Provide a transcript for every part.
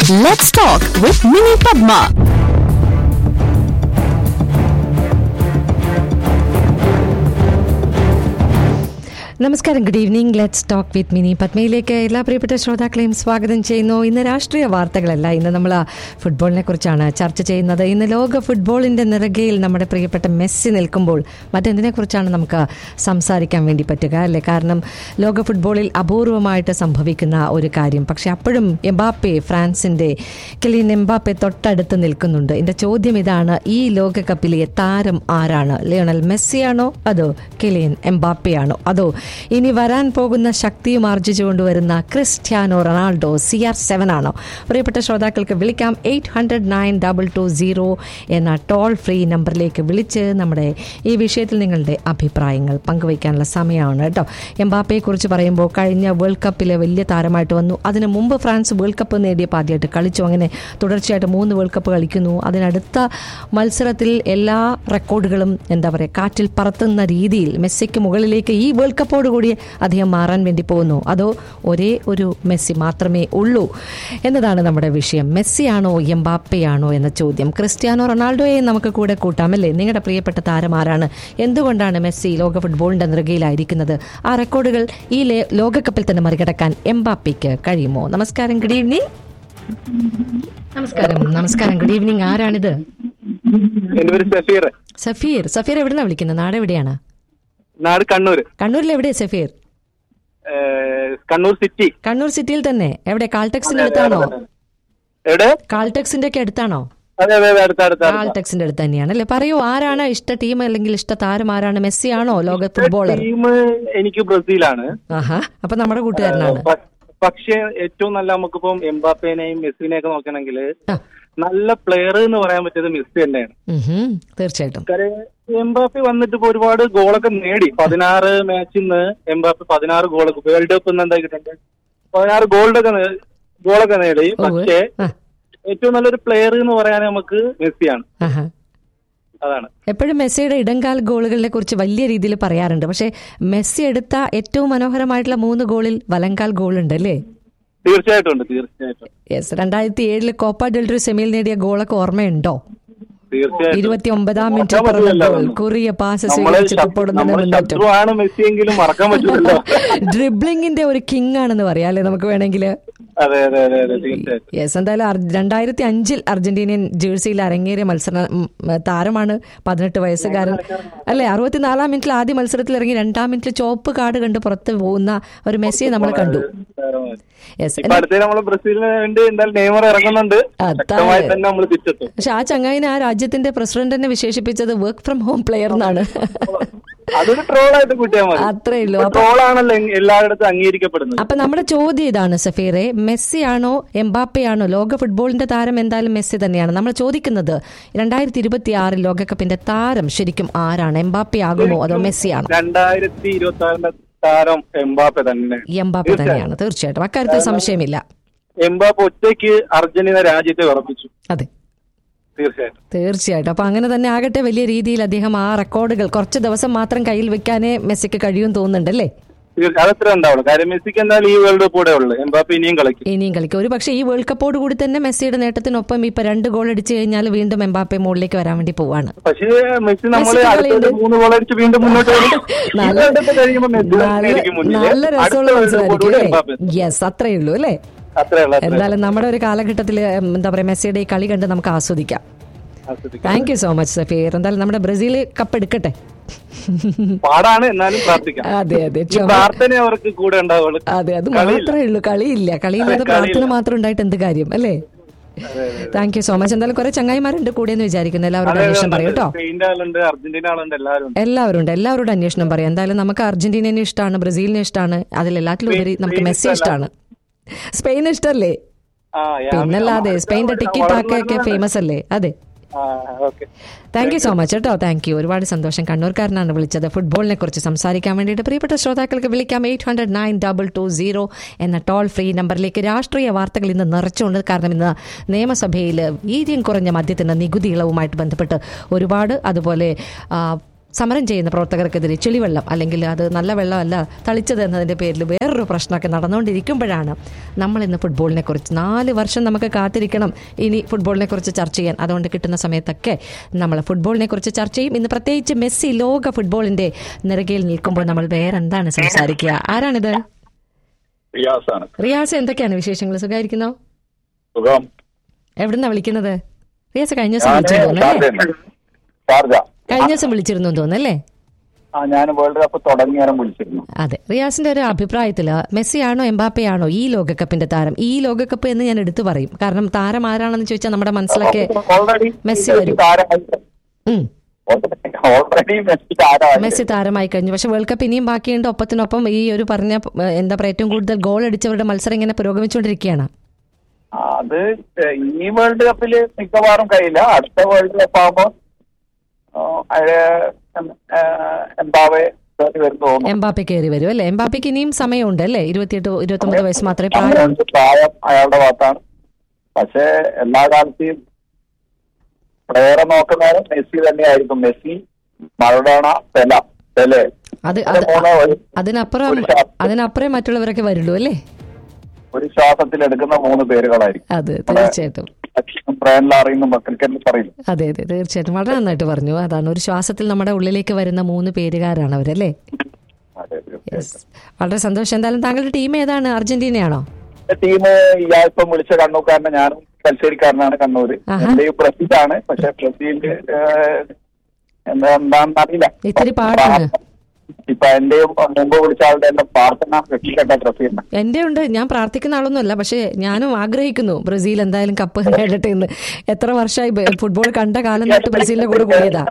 Let's talk with Mini Padma. നമസ്കാരം good evening let's talk with Mini പത്മയിലേക്ക് എല്ലാ പ്രിയപ്പെട്ട ശ്രോതാക്കളെയും സ്വാഗതം ചെയ്യുന്നു ഇന്ന് രാഷ്ട്രീയ വാർത്തകളല്ല ഇന്ന് നമ്മൾ ഫുട്ബോളിനെ കുറിച്ചാണ് ചർച്ച ചെയ്യുന്നത് ഇന്ന് ലോക ഫുട്ബോളിന്റെ നിറകയിൽ നമ്മുടെ പ്രിയപ്പെട്ട മെസ്സി നിൽക്കുമ്പോൾ മറ്റെന്തിനെ കുറിച്ചാണ് നമുക്ക് സംസാരിക്കാൻ വേണ്ടി പറ്റുക അല്ലേ കാരണം ലോക ഫുട്ബോളിൽ അപൂർവമായിട്ട് സംഭവിക്കുന്ന ഒരു കാര്യം പക്ഷെ അപ്പോഴും എംബാപ്പെ ഫ്രാൻസിന്റെ കിലിയൻ എംബാപ്പെ തൊട്ടടുത്ത് നിൽക്കുന്നുണ്ട് എന്റെ ചോദ്യം ഇതാണ് ഈ ലോകകപ്പിലെ താരം ആരാണ് ലിയോണൽ മെസ്സിയാണോ അതോ കിലിയൻ എംബാപ്പയാണോ അതോ ഇനി വരാൻ പോകുന്ന ശക്തിയും ആർജിച്ചുകൊണ്ട് വരുന്ന Cristiano Ronaldo C R seven ആണോ പ്രിയപ്പെട്ട ശ്രോതാക്കൾക്ക് വിളിക്കാം eight hundred nine double two zero എന്ന ടോൾ ഫ്രീ നമ്പറിലേക്ക് വിളിച്ച് നമ്മുടെ ഈ വിഷയത്തിൽ നിങ്ങളുടെ അഭിപ്രായങ്ങൾ പങ്കുവയ്ക്കാനുള്ള സമയമാണ് കേട്ടോ എംബാപ്പയെ കുറിച്ച് പറയുമ്പോൾ കഴിഞ്ഞ വേൾഡ് കപ്പിലെ വലിയ താരമായിട്ട് വന്നു അതിന് മുമ്പ് ഫ്രാൻസ് വേൾഡ് കപ്പ് നേടിയപ്പോൾ ആദ്യമായിട്ട് കളിച്ചു അങ്ങനെ തുടർച്ചയായിട്ട് മൂന്ന് വേൾഡ് കപ്പ് കളിക്കുന്നു അതിനടുത്ത മത്സരത്തിൽ എല്ലാ റെക്കോർഡുകളും എന്താ പറയുക കാറ്റിൽ പറത്തുന്ന രീതിയിൽ മെസ്സിക്ക് മുകളിലേക്ക് ഈ വേൾഡ് കപ്പോട് കൂടി അദ്ദേഹം മാറാൻ വേണ്ടി പോകുന്നു അതോ ഒരേ ഒരു മെസ്സി മാത്രമേ ഉള്ളൂ എന്നതാണ് നമ്മുടെ വിഷയം മെസ്സിയാണോ എംബാപ്പയാണോ എന്ന ചോദ്യം ക്രിസ്ത്യാനോ റൊണാൾഡോയെ നമുക്ക് കൂടെ കൂട്ടാമല്ലേ നിങ്ങളുടെ പ്രിയപ്പെട്ട താരം ആരാണ് എന്തുകൊണ്ടാണ് മെസ്സി ലോക ഫുട്ബോളിന്റെ നിറകയിലായിരിക്കുന്നത് ആ റെക്കോർഡുകൾ ഈ ലേ- ലോകകപ്പിൽ തന്നെ മറികടക്കാൻ എംബാപ്പയ്ക്ക് കഴിയുമോ നമസ്കാരം ഗുഡ് ഈവനിങ് നമസ്കാരം നമസ്കാരം ഗുഡ് ഈവനിങ് ആരാണിത് എന്റെ പേര് സഫീർ സഫീർ സഫീർ എവിടെയാണ് വിളിക്കുന്നത് നാട് എവിടെയാണ് നാട് കണ്ണൂർ കണ്ണൂരിൽ എവിടെയാ സഫീർ ഏഹ് കണ്ണൂർ സിറ്റി കണ്ണൂർ സിറ്റിയിൽ തന്നെ എവിടെ കാൾടെക്സിന്റെ അടുത്താണോ എവിടെ കാൾടെക്സിന്റെ ഒക്കെ അടുത്താണോ അതെ അതെ അതെ അടുത്ത അടുത്ത അടുത്ത. കാൾടെക്സിന്റെ അടുത്ത് തന്നെയാണ് അല്ലേ പറയൂ ആരാണ് ഇഷ്ട ടീം അല്ലെങ്കിൽ ഇഷ്ട താരം ആരാണ് മെസ്സി ആണോ ലോക ഫുട്ബോളർ ടീം എനിക്ക് ബ്രസീലാണ് ആഹാ അപ്പൊ നമ്മുടെ കൂട്ടുകാരനാണ് പ- പക്ഷേ ഏറ്റവും നല്ല നമുക്കിപ്പം എംബാപ്പേനെയും മെസ്സിനെയും ഒക്കെ നോക്കണമെങ്കിൽ ആ. നല്ല പ്ലെയർ എന്ന് പറയാൻ പറ്റിയത് മെസ്സി തന്നെയാണ് ഉഹും, തീർച്ചയായിട്ടും കാര്യം എംബാപ്പെ വന്നിട്ട് ഇപ്പൊ ഒരുപാട് ഗോളൊക്കെ നേടി പതിനാറ് മാച്ചിൽ നിന്ന് എംബാപ്പെ പതിനാറ് ഗോളൊക്കെ വേൾഡ് കപ്പ് എന്താ കിട്ടുന്നത് പതിനാറ് ഗോൾഡൊക്കെ നേ- ഗോളൊക്കെ നേടി ഉവ്വ്. പക്ഷേ ആ, ഏറ്റവും നല്ലൊരു പ്ലെയർ എന്ന് പറയാൻ നമുക്ക് മെസ്സിയാണ് ആഹാ. അതാണ് എപ്പോഴും മെസ്സിയുടെ ഇടങ്കാൽ ഗോളുകളെ കുറിച്ച് വലിയ രീതിയിൽ പറയാറുണ്ട് പക്ഷെ മെസ്സി എടുത്ത ഏറ്റവും മനോഹരമായിട്ടുള്ള മൂന്ന് ഗോളിൽ വലങ്കാൽ ഗോൾ ഉണ്ട് അല്ലേ തീർച്ചയായിട്ടും ഉണ്ട് തീർച്ചയായിട്ടും യെസ് രണ്ടായിരത്തി ഏഴില് കോപ്പ ഡെൽറ്റർ സെമിയിൽ നേടിയ ഗോളൊക്കെ ഓർമ്മയുണ്ടോ തീർച്ചയായിട്ടും ഇരുപത്തി ഒമ്പതാം മിനിറ്റ് മറക്കാൻ പറഞ്ഞ പറ്റില്ല ഗോൾ അതൊന്നും. കുറിയ പാസ് നമ്മള് സ്വീകരിച്ച് ശത്രു- തുപ്പടുന്നതിന് നമ്മള് മുന്നേറ്റം ശത്രുവാണ് മെസ്സിയെങ്കിലും മറക്കാൻ പറ്റില്ലല്ലോ ഡ്രിബ്ലിംഗിന്റെ ഒരു കിങ് ആണെന്ന് പറയാം അല്ലേ നമുക്ക് വേണമെങ്കിൽ അതെ അതെ അതെ അതെ തീർച്ചയായിട്ടും യെസ് എന്തായാലും അർ- രണ്ടായിരത്തി അഞ്ചിൽ അർജന്റീനിയൻ ജേഴ്സിയിൽ അരങ്ങേറിയ മത്സര ഉം, താരമാണ് പതിനെട്ട് വയസ്സുകാരൻ അല്ലെ അറുപത്തിനാലാം മിനിറ്റിൽ ആദ്യ മത്സരത്തിൽ ഇറങ്ങി രണ്ടാം മിനിറ്റിൽ ചോപ്പ് കാർഡ് കണ്ട് പുറത്ത് പോകുന്ന ഒരു മെസ്സിയെ നമ്മൾ കണ്ടു യെസ് ഇപ്പൊ അടുത്ത നമ്മള് ബ്രസീലിന് വേണ്ടി എന്തായാലും നെയ്മർ ഇറങ്ങുന്നുണ്ട് അതാണ്. ശക്തമായി തന്നെ നമ്മൾ തിരിച്ചെത്തും പക്ഷെ ആ ചങ്ങായിനെ ആ രാജ്യത്തിന്റെ പ്രസിഡന്റ് തന്നെ വിശേഷിപ്പിച്ചത് വർക്ക് ഫ്രം ഹോം പ്ലെയർ എന്നാണ് അതൊരു ട്രോളായിട്ട് കൂട്ടിയാൽ മതി അത്രേ ഉള്ളൂ അപ്പൊ ട്രോളാണല്ലോ എല്ലായിടത്തും അംഗീകരിക്കപ്പെടുന്നത് അപ്പൊ നമ്മുടെ ചോദ്യം ഇതാണ് സഫീറെ മെസ്സി ആണോ എംബാപ്പയാണോ ലോക ഫുട്ബോളിന്റെ താരം എന്തായാലും മെസ്സി തന്നെയാണ് നമ്മൾ ചോദിക്കുന്നത് രണ്ടായിരത്തി ഇരുപത്തി ആറിൽ ലോകകപ്പിന്റെ താരം ശരിക്കും ആരാണ് എംബാപ്പെ ആകുമോ അതോ മെസ്സി ആണോ രണ്ടായിരത്തി ഇരുപത്തി ആറിന്റെ താരം എംബാപ്പെ തന്നെ എംബാപ്പെ തന്നെയാണ് തീർച്ചയായിട്ടും അക്കാര്യത്തിൽ സംശയമില്ല എംബാപ്പെ ഒറ്റയ്ക്ക് അർജന്റീന രാജ്യത്തെ ഉറപ്പിച്ചു അതെ തീർച്ചയായിട്ടും തീർച്ചയായിട്ടും അപ്പൊ അങ്ങനെ തന്നെ ആകട്ടെ വലിയ രീതിയിൽ അദ്ദേഹം ആ റെക്കോർഡുകൾ കുറച്ച് ദിവസം മാത്രം കയ്യിൽ വെക്കാനേ മെസ്സിക്ക് കഴിയും തോന്നുന്നുണ്ടല്ലേ തീർച്ചയായും അതത്ര ഉണ്ടാവുള്ളൂ കാര്യം മെസ്സിക്ക് എന്തായാലും ഈ വേൾഡ് കപ്പ് കൂടെ ഉള്ളു എംബാപ്പെ ഇനിയും കളിക്കും ഇനിയും കളിക്കും ഒരു പക്ഷേ ഈ വേൾഡ് കപ്പോട് കൂടി തന്നെ മെസ്സിയുടെ നേട്ടത്തിനൊപ്പം ഇപ്പൊ രണ്ട് ഗോൾ അടിച്ചു കഴിഞ്ഞാൽ വീണ്ടും എംബാപ്പെ മുകളിലേക്ക് വരാൻ വേണ്ടി പോവാണ് പക്ഷേ മെസ്സി നമ്മൾ മെസ്സിക്ക് അടുത്ത കളിയുണ്ട്. മൂന്ന് ഗോൾ അടിച്ച് വീണ്ടും മുന്നോട്ട് വരും ഈ നല്ല- വേൾഡ് കപ്പ് കഴിയുമ്പോൾ മെസ്സി നല്ല തന്നെയായിരിക്കും മുന്നിൽ നല്ല അടുത്ത രസമുള്ള വേൾഡ് കപ്പോട് കൂടി എംബാപ്പെ മത്സരമായിരിക്കും യെസ് അത്രേ ഉള്ളൂ അല്ലേ അത്രേ ഉള്ളൂ അത്രേ എന്തായാലും നമ്മുടെ ഒരു കാലഘട്ടത്തിൽ എന്താ പറയാ മെസ്സിയുടെ ഈ കളി കണ്ട് നമുക്ക് ആസ്വദിക്കാം ആസ്വദിക്കാം. Thank you so much Safeer എന്തായാലും നമ്മുടെ ബ്രസീൽ കപ്പ് എടുക്കട്ടെ പാടാണ് എന്നാലും പ്രാർത്ഥിക്കാം അതെ അതെ ഈ ക്ഷമ പ്രാർത്ഥന അവർക്ക് കൂടെ ഉണ്ടാവുള്ളൂ അതെ അത് മാത്രമേ ഉള്ളൂ കളിയില്ല കളിയില്ലാതെ പ്രാർത്ഥന മാത്രം ഉണ്ടായിട്ട് എന്ത് കാര്യം അല്ലേ താങ്ക് യു സോ മച്ച് എന്തായാലും കുറെ ചങ്ങായിമാരുണ്ട് കൂടെ എന്ന് വിചാരിക്കുന്നു എല്ലാവരോടും അന്വേഷണം പറയും കേട്ടോ സ്പെയിൻ്റെ ആളുണ്ട് അർജന്റീന ആളുണ്ട് എല്ലാവരും ഉണ്ട്. എല്ലാവരും ഉണ്ട് എല്ലാവരോടും അന്വേഷണം പറയാം എന്തായാലും നമുക്ക് അർജന്റീനനെ ഇഷ്ടമാണ് ബ്രസീലിനെ ഇഷ്ടമാണ് അതിലെല്ലാത്തിലും ഉപരി നമുക്ക് മെസ്സി ഇഷ്ടമാണ് സ്പെയിൻ ഇഷ്ടമല്ലേ ആ യാ- പിന്നല്ലാതെ സ്പെയിൻ്റെ ടിക്കി ടാക്കയൊക്കെ ഫേമസ് അല്ലേ അതെ ആ okay thank you so much കേട്ടോ താങ്ക് യു ഒരുപാട് സന്തോഷം കണ്ണൂർക്കാരനാണ് വിളിച്ചത് ഫുട്ബോളിനെ കുറിച്ച് സംസാരിക്കാൻ വേണ്ടിയിട്ട് പ്രിയപ്പെട്ട ശ്രോതാക്കൾക്ക് വിളിക്കാം eight hundred nine double two zero എന്ന ടോൾ ഫ്രീ നമ്പറിലേക്ക് രാഷ്ട്രീയ വാർത്തകൾ ഇന്ന് നിറച്ചുകൊണ്ട് കാരണം ഇന്ന് നിയമസഭയിൽ വീര്യം കുറഞ്ഞ മദ്യത്തിന് നികുതി ഇളവുമായിട്ട് ബന്ധപ്പെട്ട് ഒരുപാട് അതുപോലെ ആ, സമരം ചെയ്യുന്ന പ്രവർത്തകർക്കെതിരെ ചെളിവെള്ളം അല്ലെങ്കിൽ അത് നല്ല വെള്ളമല്ല തളിച്ചത് എന്നതിൻ്റെ പേരിൽ വേറൊരു പ്രശ്നമൊക്കെ നടന്നുകൊണ്ടിരിക്കുമ്പോഴാണ് നമ്മൾ ഇന്ന് ഫുട്ബോളിനെ കുറിച്ച് നാല് വർഷം നമുക്ക് കാത്തിരിക്കണം ഇനി ഫുട്ബോളിനെ കുറിച്ച് ചർച്ച ചെയ്യാൻ അതുകൊണ്ട് കിട്ടുന്ന സമയത്തൊക്കെ നമ്മൾ ഫുട്ബോളിനെ കുറിച്ച് ചർച്ച ചെയ്യും ഇന്ന് പ്രത്യേകിച്ച് മെസ്സി ലോക ഫുട്ബോളിന്റെ നിറകയിൽ നിൽക്കുമ്പോൾ നമ്മൾ വേറെ എന്താണ് സംസാരിക്കുക ആരാണിത് റിയാസാണ് റിയാസ് എന്തൊക്കെയാണ് വിശേഷങ്ങൾ സുഖമായിരിക്കുന്നോ സുഖം എവിടുന്നാ വിളിക്കുന്നത് റിയാസ് കഴിഞ്ഞ ദിവസം ഞാന് വിളിച്ചിരുന്നു അല്ലേ ഷാർജയാണ്. ഷാർജ കഴിഞ്ഞ ദിവസം വിളിച്ചിരുന്നു തോന്നുന്നല്ലേ ആ ഞാൻ വേൾഡ് കപ്പ് തുടങ്ങിയാലും വിളിച്ചിരുന്നു അതെ റിയാസിന്റെ ഒരു അഭിപ്രായത്തില് മെസ്സിയാണോ എംബാപ്പയാണോ ഈ ലോകകപ്പിന്റെ താരം ഈ ലോകകപ്പ് എന്ന് ഞാൻ എടുത്തു പറയും കാരണം താരം ആരാണെന്ന് ചോദിച്ചാൽ നമ്മുടെ മനസ്സിലൊക്കെ ഓൾറെഡി മെസ്സി വരും. താരമായി ഉം, ഓൾറെഡി മെസ്സി താരമായി മെസ്സി താരമായി കഴിഞ്ഞു പക്ഷെ വേൾഡ് കപ്പ് ഇനിയും ബാക്കിയുണ്ട് ഒപ്പത്തിനൊപ്പം ഈ ഒരു പറഞ്ഞ ഏഹ്, എന്താ പറയുക ഏറ്റവും കൂടുതൽ ഗോൾ അടിച്ചവരുടെ മത്സരം ഇങ്ങനെ പുരോഗമിച്ചുകൊണ്ടിരിക്കുകയാണ് അത് ഈ വേൾഡ് കപ്പില് മിക്കവാറും കഴിയില്ല അടുത്ത വേൾഡ് കപ്പ് ആകുമ്പോ എംബാവെ വരും തോന്നുന്നു എംബാപ്പെ കയറി വരും അല്ലേ എംബാപ്പയ്ക്ക് ഇനിയും സമയമുണ്ട് അല്ലേ ഇരുപത്തിയെട്ട് ഇരുപത്തൊമ്പത് വയസ്സ് മാത്രമേ പ്രായം അങ്ങനെയുണ്ട്. പ്രായം അയാളുടെ ഭാഗത്താണ് പക്ഷെ എല്ലാ കാലത്തെയും പ്ലെയറെ നോക്കുന്നവരും മെസ്സി തന്നെയായിരിക്കും മെസ്സി മറഡോണ പെല പെലെ അത് ഇത് അത് മൂന്ന് ഒരു- അതിനപ്പുറം ഒരു ശ്വാ- അതിനപ്പുറം മറ്റുള്ളവരൊക്കെ വരുള്ളൂ അല്ലേ ഒരു ശ്വാസത്തിൽ എടുക്കുന്ന മൂന്ന് പേരുകളായിരിക്കും അതെ തീർച്ചയായിട്ടും ബ്രയൻ ലാറിന്നും ക്രിക്കറ്റിൽ പറയില്ല അതെ അതെ തീർച്ചയായിട്ടും വളരെ നന്നായിട്ട് പറഞ്ഞു അതാണ് ഒരു ശ്വാസത്തിൽ നമ്മുടെ ഉള്ളിലേക്ക് വരുന്ന മൂന്ന് പേരുകാരാണ് അവരല്ലേ അതെ, അതെ. യെസ് വളരെ സന്തോഷം എന്തായാലും താങ്കളുടെ ടീം ഏതാണ് അർജന്റീനയാണോ ടീം ഇയാളിപ്പം വിളിച്ച കണ്ണൂക്കാരനെ ഞാനും കൽശ്ശേരിക്കാരനാണ് കണ്ണൂര് ആഹാ. എന്റെ ബ്രസീലാണ് പക്ഷെ ബ്രസീലില് ഏഹ്, എന്താ എന്താണെന്ന് അറിയില്ല ഇത്തിരി പാടാണ്. ഇപ്പൊ എന്റെയും മുമ്പ് വിളിച്ച ആളുടെ എന്റെ പ്രാർത്ഥന രക്ഷിക്കട്ടെ ബ്രസീലിനെ എൻ്റെ ഉണ്ട് ഞാൻ പ്രാർത്ഥിക്കുന്ന ആളൊന്നുമല്ല പക്ഷേ ഞാനും ആഗ്രഹിക്കുന്നു ബ്രസീൽ എന്തായാലും കപ്പ് നേടട്ടെ എന്ന് എത്ര വർഷമായി ബ- ഫുട്ബോൾ കണ്ട കാലം തൊട്ട് ബ്രസീലിന്റെ കൂടെ കൂടിയതാ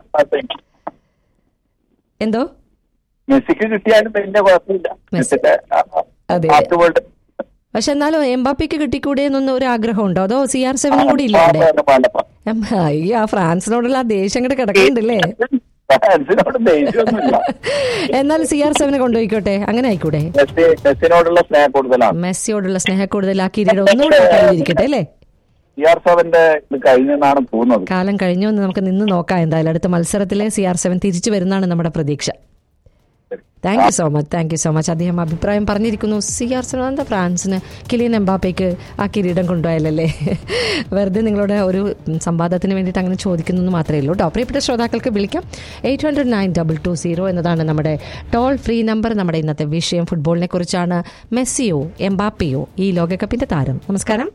എന്തോ മെസ്സിക്ക് കിട്ടിയാലും വലിയ കുഴപ്പമില്ല മെസ്സി. മെസ്സിന്റെ അതെ. ആദ്യ വേൾഡ് പക്ഷെ എന്നാലും എംബാപ്പിക്ക് കിട്ടിക്കൂടെ എന്നൊന്നും ഒരു ആഗ്രഹമുണ്ടോ അതോ സി ആർ സെവനും കൂടി ഇല്ല അവിടെ എം, അയ്യോ ആ ഫ്രാൻസിനോടുള്ള ആ ദേഷ്യം കൂടെ കിടക്കുന്നുണ്ടല്ലേ ഫാൻസിനോട് ദേഷ്യമൊന്നുമില്ല എന്നാൽ സി ആർ സെവനെ കൊണ്ടുപോയിക്കോട്ടെ അങ്ങനെ ആയിക്കൂടെ മെസ്സി മെസ്സിനോടുള്ള സ്നേഹം കൂടുതലാണ് മെസ്സിയോടുള്ള സ്നേഹ കൂടുതൽ ആ കിരീടം ഒന്നുകൂടെ കഴിഞ്ഞിരിക്കട്ടെ അല്ലേ സി ആർ സെവന്റെ ഇത് കഴിഞ്ഞെന്നാണ് തോന്നുന്നത് കാലം കഴിഞ്ഞു എന്ന് നമുക്ക് നിന്ന് നോക്കാം എന്തായാലും അടുത്ത മത്സരത്തിലെ സി ആർ സെവൻ തിരിച്ചു വരുന്നതാണ് നമ്മുടെ പ്രതീക്ഷ thank you so much thank you so much അദ്ദേഹം അഭിപ്രായം പറഞ്ഞിരിക്കുന്നു സി ആർ സെവൻ എന്താ ഫ്രാൻസിന് കിലിയൻ എംബാപ്പയ്ക്ക് ആ കിരീടം കൊണ്ടുപോയാലല്ലേ വെറുതെ നിങ്ങളുടെ ഒരു സംവാദത്തിന് വേണ്ടിയിട്ട് അങ്ങനെ ചോദിക്കുന്നു എന്ന് മാത്രമേ ഉള്ളൂ കേട്ടോ പ്രിയപ്പെട്ട ശ്രോതാക്കൾക്ക് വിളിക്കാം eight hundred nine double two zero എന്നതാണ് നമ്മുടെ ടോൾ ഫ്രീ നമ്പർ നമ്മുടെ ഇന്നത്തെ വിഷയം ഫുട്ബോളിനെ കുറിച്ചാണ് മെസ്സിയോ എംബാപ്പയോ ഈ ലോകകപ്പിന്റെ താരം നമസ്കാരം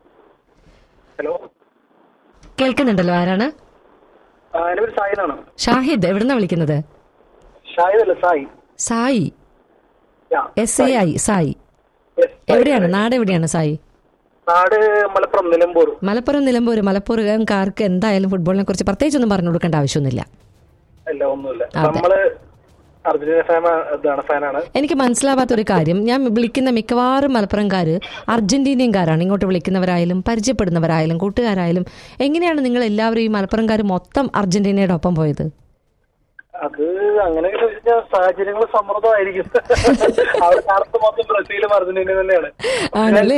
ഹലോ കേൾക്കുന്നുണ്ടല്ലോ ആരാണ് എന്റെ പേര് സായി എന്നാണ് ഷാഹിദ് എവിടുന്നാ വിളിക്കുന്നത് ഷാഹിദ് അല്ല Sai Sai Yeah, S A I Sai Yes, സായി. എവിടെയാണ് നാട് എവിടെയാണ് സായി നാട് മലപ്പുറം നിലമ്പൂർ മലപ്പുറം നിലമ്പൂർ മലപ്പുറംകാർക്ക് എന്തായാലും ഫുട്ബോളിനെ കുറിച്ച് പ്രത്യേകിച്ചൊന്നും പറഞ്ഞു കൊടുക്കേണ്ട ആവശ്യമൊന്നുമില്ല അല്ല ഒന്നുമില്ല അതെ. നമ്മള് അർജന്റീന ഫാൻ ഇതാണ് ഫാനാണ് എനിക്ക് മനസ്സിലാവാത്ത ഒരു കാര്യം ഞാൻ വിളിക്കുന്ന മിക്കവാറും മലപ്പുറംകാർ അർജന്റീനിയൻകാരാണ് ഇങ്ങോട്ട് വിളിക്കുന്നവരായാലും പരിചയപ്പെടുന്നവരായാലും കൂട്ടുകാരായാലും എങ്ങനെയാണ് നിങ്ങൾ എല്ലാവരും ഈ മലപ്പുറംകാർ മൊത്തം അർജന്റീനയുടെ ഒപ്പം പോയത് അത് അങ്ങനെ ചോദിച്ചാൽ സാഹചര്യങ്ങൾ സമ്മർദ്ദമായിരിക്കും അവിടെ കാലത്ത് മൊത്തം ബ്രസീലും അർജന്റീന തന്നെയാണ് ആണല്ലേ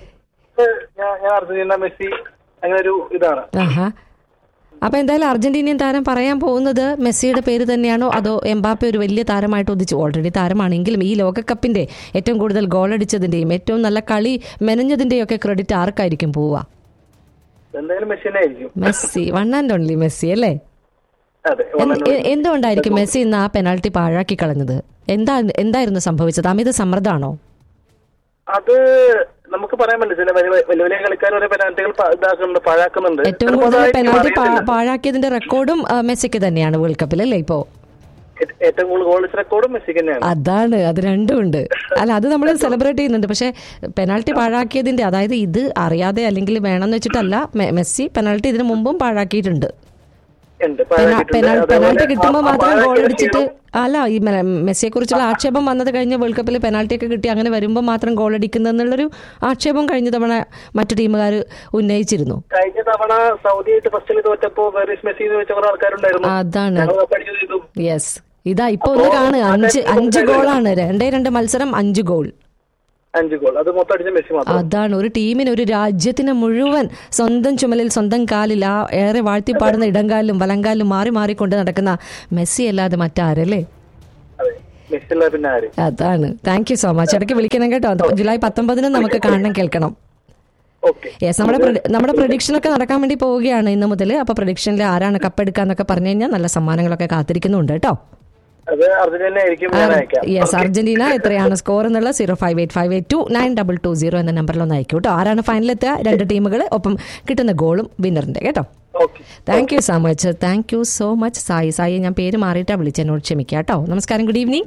ഞാൻ ഞാൻ അർജന്റീന മെസ്സി അങ്ങനെ ഒരു ഇതാണ് ആഹാ അപ്പൊ എന്തായാലും അർജന്റീനിയൻ താരം പറയാൻ പോകുന്നത് മെസ്സിയുടെ പേര് തന്നെയാണോ അതോ എംബാപ്പെ ഒരു വലിയ താരമായിട്ട് ഒതിച്ചു ഓൾറെഡി താരമാണെങ്കിലും ഈ ലോകകപ്പിന്റെ ഏറ്റവും കൂടുതൽ ഗോൾ അടിച്ചതിന്റെയും ഏറ്റവും നല്ല കളി മെനഞ്ഞതിന്റെയും ഒക്കെ ക്രെഡിറ്റ് ആർക്കായിരിക്കും പോവുക എന്തായാലും മെസ്സി തന്നെ ആയിരിക്കും Messi one and only Messi അല്ലേ അതെ എന്ത്- എ- എന്തുകൊണ്ടായിരിക്കും മെസ്സി ഇന്ന് ആ പെനാൾട്ടി പാഴാക്കി കളഞ്ഞത് എന്താ എന്തായിരുന്നു സംഭവിച്ചത് അമിത സമ്മർദ്ദമാണോ അത് നമുക്ക് പറയാൻ പറ്റില്ല ചില വലിയ വലിയ വലിയ കളിക്കാർ ഓരോ പെനാൽറ്റികൾ പ- ഇതാക്കുന്നുണ്ട് പാഴാക്കുന്നുണ്ട് ഏറ്റവും ചിലപ്പോ കൂടുതൽ അതായിരിക്കും പെനാൾട്ടി അറിയത്തില്ല. പാഴാക്കിയതിന്റെ റെക്കോർഡും ആ, മെസ്സിക്ക് തന്നെയാണ് വേൾഡ് കപ്പിൽ അല്ലേ ഇപ്പോ ഏ- ഏറ്റവും കൂടുതൽ ഗോൾ റെക്കോർഡും മെസ്സിക്ക് തന്നെയാണ് അതാണ് അത് രണ്ടും ഉണ്ട് അല്ല അത് നമ്മൾ സെലിബ്രേറ്റ് ചെയ്യുന്നുണ്ട് പക്ഷെ പെനാൾട്ടി പാഴാക്കിയതിന്റെ അതായത് ഇത് അറിയാതെ അല്ലെങ്കിൽ വേണമെന്ന് വെച്ചിട്ടല്ല മെ- മെസ്സി പെനാൾട്ടി ഇതിനു മുമ്പും പാഴാക്കിയിട്ടുണ്ട് ഉണ്ട് പെനാ- പാഴാക്കിയിട്ടുണ്ട്. പെനാ- അതേപോലെ പെനാൾട്ടി കിട്ടുമ്പോൾ ആ- ആ മാത്രം ഗോൾ പാഴാക്കിയ അടിച്ചിട്ട് ക്ഷീണം അല്ല ഈ മെ- മെസ്സിയെ കുറിച്ചുള്ള ആക്ഷേപം വന്നത് കഴിഞ്ഞ വേൾഡ് കപ്പിൽ പെനാൾട്ടി ഒക്കെ കിട്ടി അങ്ങനെ വരുമ്പോൾ മാത്രം ഗോൾ അടിക്കുന്നെന്നുള്ളൊരു ആക്ഷേപം കഴിഞ്ഞ തവണ മറ്റു ടീമുകാർ ഉന്നയിച്ചിരുന്നു കഴിഞ്ഞ തവണ സൗദി ആയിട്ട് ഫസ്റ്റിൽ തോറ്റപ്പോ വെറിസ് മെസ്സി എന്ന് വെച്ച കുറെ ആൾക്കാരുണ്ടായിരുന്നു അതാണ് ഞങ്ങൾ കപ്പടിച്ചത് ചെയ്തു യെസ് ഇതാ ഇപ്പൊ ഒന്ന് കാണ് അഞ്ച് അഞ്ച് ഗോളാണ് രണ്ടേ രണ്ട് മത്സരം അഞ്ച് ഗോൾ അഞ്ച് ഗോൾ അത് മൊത്തം അടിച്ച മെസ്സി മാത്രം അതാണ് ഒരു ടീമിന് ഒരു രാജ്യത്തിന് മുഴുവൻ സ്വന്തം ചുമലിൽ സ്വന്തം കാലിൽ ആ ഏറെ വാഴ്ത്തിപ്പാടുന്ന ഇടങ്കാലിലും വലങ്കാലിലും മാറി മാറിക്കൊണ്ട് നടക്കുന്ന മെസ്സി അല്ലാതെ മറ്റാരല്ലേ അതെ മെസ്സി അല്ല പിന്നെ ആര് അതാണ് താങ്ക് യു സോ മച്ച് ഇടയ്ക്ക് വിളിക്കണം കേട്ടോ അത് ജൂലൈ പത്തൊമ്പതിന് നമുക്ക് കാണണം കേൾക്കണം ഓക്കെ യെസ് നമ്മുടെ പ്രഡി- നമ്മുടെ പ്രൊഡിക്ഷൻ ഒക്കെ നടക്കാൻ വേണ്ടി പോവുകയാണ് ഇന്ന് മുതൽ അപ്പൊ പ്രൊഡിക്ഷനിൽ ആരാണ് കപ്പെടുക്കാന്നൊക്കെ പറഞ്ഞു കഴിഞ്ഞാൽ നല്ല സമ്മാനങ്ങളൊക്കെ കാത്തിരിക്കുന്നുണ്ട് കേട്ടോ അത് അർജന്റീന ആയിരിക്കും ഞാൻ അയക്കാം യെസ് അർജന്റീന എത്രയാണ് സ്കോർ എന്നുള്ള zero five eight five eight two nine double two zero എന്ന നമ്പറിൽ ഒന്ന് അയക്കൂ കേട്ടോ ആരാണ് ഫൈനലെത്തുക രണ്ട് ടീമുകൾ ഒപ്പം കിട്ടുന്ന ഗോളും വിന്നറിന്റെ കേട്ടോ okay thank you so much thank you so much Sai Sai ഞാൻ പേര് മാറിയിട്ടാണ് വിളിച്ചത് എന്നോട് ക്ഷമിക്കുക കേട്ടോ നമസ്കാരം good evening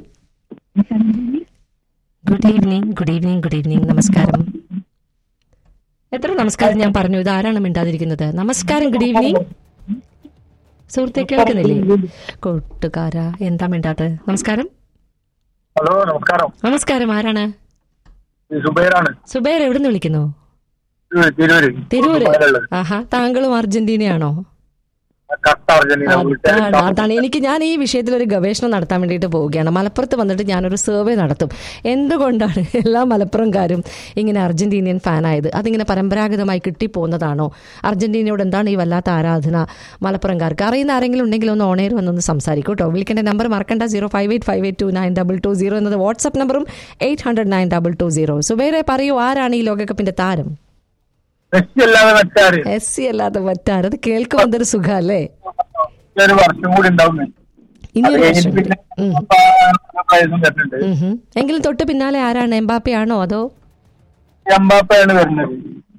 good evening good evening good evening നമസ്കാരം എത്ര നമസ്കാരം ഞാൻ പറഞ്ഞു ഇത് ആരാണ് മിണ്ടാതിരിക്കുന്നത് നമസ്കാരം ഗുഡ് ഈവനിങ് സുഹൃത്തെ കേൾക്കുന്നില്ലേ കൂട്ടുകാരാ എന്താ മിണ്ടാത്തത് നമസ്കാരം ഹലോ നമസ്കാരം നമസ്കാരം ആരാണ് സുബൈറാണ് സുബൈർ എവിടുന്ന് വിളിക്കുന്നു തിരൂര് തിരൂര് ആഹാ താങ്കളും അർജന്റീനയാണോ കട്ട അർജന്റീന അതാണ് അതാണ് എനിക്ക് ഞാൻ ഈ വിഷയത്തിൽ ഒരു ഗവേഷണം നടത്താൻ വേണ്ടിയിട്ട് പോവുകയാണ് മലപ്പുറത്ത് വന്നിട്ട് ഞാനൊരു സർവേ നടത്തും എന്തുകൊണ്ടാണ് എല്ലാ മലപ്പുറംകാരും ഇങ്ങനെ അർജന്റീനിയൻ ഫാനായത് അതിങ്ങനെ പരമ്പരാഗതമായി കിട്ടിപ്പോകുന്നതാണോ അർജന്റീനയോട് എന്താണ് ഈ വല്ലാത്ത ആരാധന മലപ്പുറംകാർക്ക് അറിയുന്ന ആരെങ്കിലും ഉണ്ടെങ്കിൽ ഒന്ന് ഓണേർ വന്നൊന്ന് സംസാരിക്കും കേട്ടോ വിളിക്കേണ്ട നമ്പർ മറക്കണ്ട zero five eight five eight two nine double two zero എന്നത് വാട്സ്ആപ്പ് നമ്പറും eight hundred nine double two zero സുബൈറെ പറയൂ ആരാണ് ഈ ലോകകപ്പിന്റെ താരം മെസ്സി അല്ലാതെ മറ്റാര് എസ് സി അല്ലാതെ മറ്റാരും അത് കേൾക്കുമ്പോൾ എന്തൊരു സുഖമല്ലേ ഒരു വർഷം കൂടി ഉണ്ടാവും ഇനി അത് ഒരു കഴിഞ്ഞിട്ട് വർഷം പിന്നെ ഉം. പ്രൈസും വരുന്നുണ്ട് ഉം ഹും. എങ്കിലും തൊട്ട് പിന്നാലെ ആരാണ് എംബാപ്പെ ആണോ അതോ എംബാപ്പയാണ് വരുന്നത്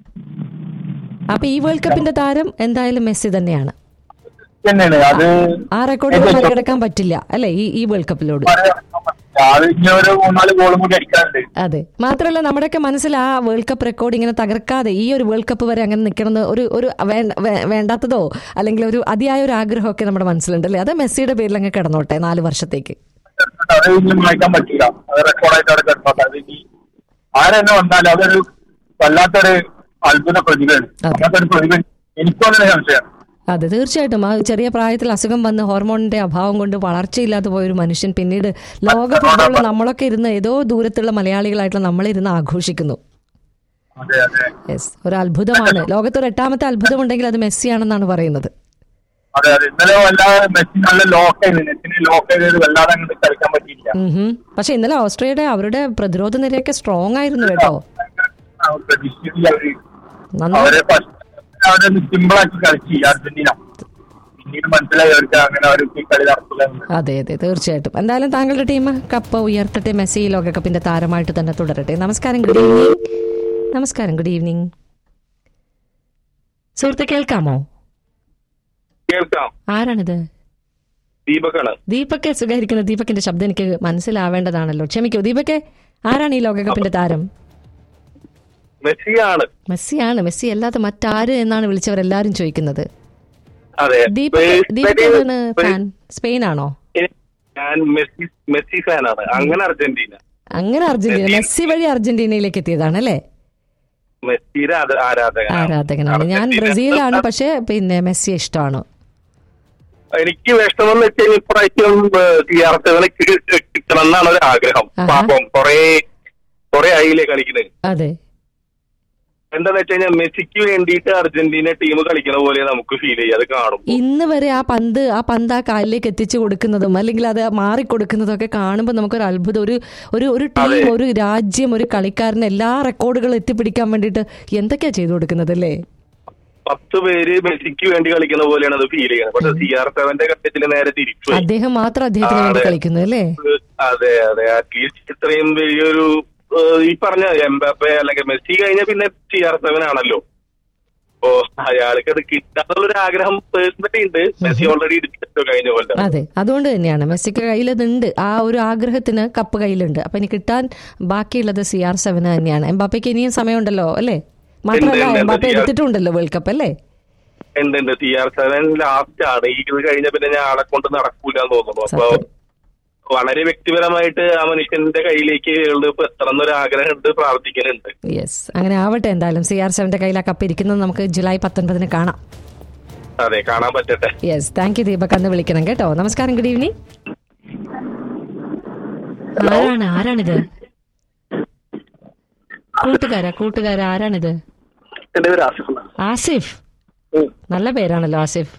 അപ്പൊ ഈ വേൾഡ് കപ്പിന്റെ താരം എന്തായാലും മെസ്സി തന്നെയാണ് തന്നെയാണ് അത് ആ റെക്കോർഡുകൾ മറികടക്കാൻ പറ്റില്ല അല്ലെ ഈ ഈ വേൾഡ് കപ്പിലോട് പറയാൻ പറ്റില്ല. അത് ഇനി ഒരു മൂന്നാല് ഗോളും കൂടി അടിക്കാനുണ്ട് അതെ മാത്രമല്ല നമ്മുടെയൊക്കെ മനസ്സിൽ ആ വേൾഡ് കപ്പ് റെക്കോർഡ് ഇങ്ങനെ തകർക്കാതെ ഈ ഒരു വേൾഡ് കപ്പ് വരെ അങ്ങനെ നിൽക്കണമെന്ന് ഒരു ഒരു വേണ്ട- വേ- വേണ്ടാത്തതോ അല്ലെങ്കിൽ ഒരു അതിയായ ഒരു ആഗ്രഹമൊക്കെ നമ്മുടെ മനസ്സിലുണ്ട് അല്ലേ അത് മെസ്സിയുടെ പേരിൽ അങ്ങ് കിടന്നോട്ടെ നാല് വർഷത്തേക്ക് അത് ഇനി മാറ്റാൻ പറ്റില്ല അത് റെക്കോർഡായിട്ട് അവിടെ കിടന്നോട്ടെ അത് ഇനി ആരെന്നെ വന്നാലും അതൊരു വല്ലാത്തൊരു അത്ഭുത പ്രതിഭയാണ് അതെ. വല്ലാത്തൊരു പ്രതിഭ എനിക്കൊന്നും സംശയം അതെ തീർച്ചയായിട്ടും ആ ചെറിയ പ്രായത്തിൽ അസുഖം വന്ന് ഹോർമോണിന്റെ അഭാവം കൊണ്ട് വളർച്ചയില്ലാതെ പോയ ഒരു മനുഷ്യൻ പിന്നീട് ലോക ഫുട്ബോളിൽ നമ്മളൊക്കെ ഇരുന്ന് ഏതോ ദൂരത്തുള്ള മലയാളികളായിട്ടുള്ള നമ്മളിരുന്ന് ആഘോഷിക്കുന്നു അതെ അതെ യെസ് ഒരു അത്ഭുതമാണ് ലോകത്തൊരു എട്ടാമത്തെ അത്ഭുതം ഉണ്ടെങ്കിൽ അത് മെസ്സിയാണെന്നാണ് പറയുന്നത് അതെ അതെ ഇന്നലെ വല്ലാതെ മെസ്സി നല്ല ലോക്ക് ചെയ്ത് നെറ്റിന് ലോക്ക് ചെയ്ത് വല്ലാതെ അങ്ങോട്ട് കളിക്കാൻ പറ്റിയില്ല ഉം ഹും. പക്ഷെ ഇന്നലെ ഓസ്ട്രേലിയയുടെ അവരുടെ പ്രതിരോധ നിരയൊക്കെ സ്ട്രോങ് ആയിരുന്നു കേട്ടോ അവർ പ്രതീക്ഷിച്ചില്ല അവര് നന്നായി അവരെ ഫസ്റ്റ് അവരെ സിമ്പിൾ ആക്കി കളിച്ചു അർജന്റീന പിന്നീട് മനസ്സിലായി അവർക്ക് അങ്ങനെ അവർ ഈ കളി നടത്തില്ല എന്ന്. അതെ അതെ തീർച്ചയായിട്ടും എന്തായാലും താങ്കളുടെ ടീം കപ്പ് ഉയർത്തട്ടെ മെസ്സി ലോകകപ്പിന്റെ താരമായിട്ട് തന്നെ തുടരട്ടെ നമസ്കാരം ഗുഡ് ഈവനിങ് നമസ്കാരം ഗുഡ് ഈവനിങ് സുഹൃത്തെ കേൾക്കാമോ കേൾക്കാം ആരാണിത് ദീപക്കാണ് ദീപക്കെ സുഖായിരിക്കുന്ന ദീപകിന്റെ ശബ്ദം എനിക്ക് മനസ്സിലാവേണ്ടതാണല്ലോ ക്ഷമിക്കൂ ദീപക്കെ ആരാണ് ഈ ലോകകപ്പിന്റെ താരം മെസ്സിയാണ് മെസ്സിയാണ് മെസ്സി അല്ലാതെ മറ്റാര് എന്നാണ് വിളിച്ചവരെല്ലാരും ചോദിക്കുന്നത് അതെ ദീപക് ദീപക് ഏതാണ് ഫാൻ സ്പെയിൻ ആണോ ഞാൻ മെസ്സി മെസ്സി ഫാനാണ് അങ്ങനെ അർജന്റീന അങ്ങനെ അർജന്റീന മെസ്സി വഴി അർജന്റീനയിലേക്ക് എത്തിയതാണ് അല്ലേ മെസ്സിയുടെ അത് ആരാധകനാണ് ആരാധകനാണ് ഞാൻ അർജന്റീന- ബ്രസീലാണ് പക്ഷെ പിന്നെ മെസ്സി ഇഷ്ടമാണ് എനിക്ക് വിഷമെന്ന് വെച്ച് കഴിഞ്ഞാൽ ഇപ്രാവശ്യം സിയാർത്തുകളെ കിട്ടണം എന്നാണ് ഒരു ആഗ്രഹം ആഹാ. പാപം കൊറേ കൊറേ ആയില്ലേ കളിക്കുന്നത് അതെ എന്താന്ന് വെച്ച് കഴിഞ്ഞാൽ മെസ്സിക്ക് വേണ്ടിയിട്ട് അർജന്റീന ടീം കളിക്കുന്ന പോലെ നമുക്ക് ഫീൽ ചെയ്യും അത് കാണും ഇന്ന് വരെ ആ പന്ത് ആ പന്ത് ആ കാലിലേക്ക് എത്തിച്ചു കൊടുക്കുന്നതും അല്ലെങ്കിൽ അത് മാറിക്കൊടുക്കുന്നതും ഒക്കെ കാണുമ്പോൾ നമുക്കൊരു അത്ഭുതം ഒരു ഒരു ഒരു ടീം ഒരു രാജ്യം ഒരു കളിക്കാരന് എല്ലാ റെക്കോർഡുകളും എത്തിപ്പിടിക്കാൻ വേണ്ടിയിട്ട് എന്തൊക്കെയാ ചെയ്തു കൊടുക്കുന്നത് അല്ലേ പത്ത് പേര് മെസ്സിക്ക് വേണ്ടി കളിക്കുന്ന പോലെയാണ് അത് ഫീൽ ചെയ്യുന്നത് പക്ഷെ സി ആർ സെവന്റെ ഘട്ടത്തിൽ നേരെ തിരിച്ചു പോയി. അദ്ദേഹം മാത്രം അദ്ദേഹത്തിന് വേണ്ടി അതെ. കളിക്കുന്നു അല്ലേ അതെ അതെ അറ്റ്ലീസ്റ്റ് ഇത്രയും വലിയൊരു ഏഹ്, ഈ പറഞ്ഞ എംബാപ്പെ അല്ലെങ്കിൽ മെസ്സി കഴിഞ്ഞ പിന്നെ സി ആർ സെവൻ ആണല്ലോ അപ്പോ അയാൾക്ക് അത് കിട്ടാനുള്ളൊരു ആഗ്രഹം പേഴ്സണലി ഉണ്ട് മെസ്സി ഓൾറെഡി എടുത്തിട്ടോ കഴിഞ്ഞ കൊല്ലം അതെ അതുകൊണ്ട് തന്നെയാണ് മെസ്സിക്ക് കയ്യിലതുണ്ട് ആ ഒരു ആഗ്രഹത്തിന് കപ്പ് കയ്യിലുണ്ട് അപ്പൊ ഇനി കിട്ടാൻ ബാക്കിയുള്ളത് സി ആർ സെവന് തന്നെയാണ് എംബാപ്പയ്ക്ക് ഇനിയും സമയമുണ്ടല്ലോ അല്ലേ മാത്രമല്ല ഉണ്ട്, ഉണ്ട്. എംബാപ്പ CR എടുത്തിട്ടുണ്ടല്ലോ വേൾഡ് കപ്പ് അല്ലേ ഉണ്ട് ഉണ്ട് സി ആർ സെവൻ ലാസ്റ്റ് ആണ് ഈ ഇത് കഴിഞ്ഞ പിന്നെ ഞാൻ ആളെ കൊണ്ട് നടക്കൂല എന്ന് തോന്നുന്നു അപ്പൊ സത്യം. വളരെ വ്യക്തിപരമായിട്ട് ആ മനുഷ്യന്റെ കയ്യിലേക്ക് വേൾഡ് കപ്പ് എത്തണം എന്നൊരു ആഗ്രഹം ഉണ്ട് പ്രാർത്ഥിക്കുന്നുണ്ട് യെസ് അങ്ങനെ ആവട്ടെ എന്തായാലും സി ആർ സെവന്റെ കയ്യിൽ ആ കപ്പ് ഇരിക്കുന്നത് നമുക്ക് ജൂലൈ പത്തൊൻപതിന് കാണാം അതെ കാണാൻ പറ്റട്ടെ യെസ് താങ്ക് യു ദീപക് അന്ന് വിളിക്കണം കേട്ടോ നമസ്കാരം ഗുഡ് ഈവനിങ് ആരാണ് ആരാണിത് കൂട്ടുകാരാ കൂട്ടുകാരാ ആരാണിത് എന്റെ പേര് ആസിഫ് എന്നാണ് ആസിഫ് ഉം. നല്ല പേരാണല്ലോ ആസിഫ്